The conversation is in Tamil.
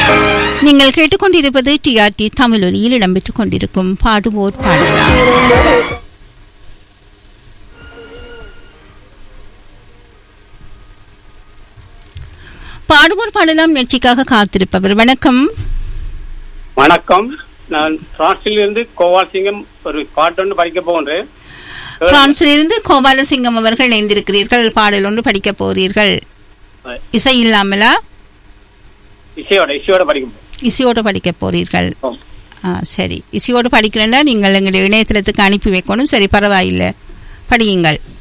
நீங்கள் கேட்டுக்கொண்டிருப்பது டிஆர்டி தமிழொலியில் இடம்பெற்றுக் கொண்டிருக்கும் பாடுவோர் பாடலாம் பாடுவோர் பாடலாம் நிகழ்ச்சிக்காக காத்திருப்பவர் வணக்கம் வணக்கம் நான் பிரான்சில் இருந்து கோவால் சிங்கம் ஒரு பாட்டொன்று படிக்க போகின்றேன் பிரான்சிலிருந்து கோபாலசிங்கம் அவர்கள் இணைந்திருக்கிறீர்கள் பாடல் ஒன்று படிக்க போறீர்கள் இசை இல்லாமலா இசையோட இசையோட படிக்க போறேன். இசையோடு படிக்க போறீர்கள் ஆம். ஆ சரி இசையோடு படிக்கிறேன்னா நீங்கள் எங்களுடைய இணையதளத்துக்கு அனுப்பி வைக்கணும் சரி பரவாயில்லை படியுங்கள்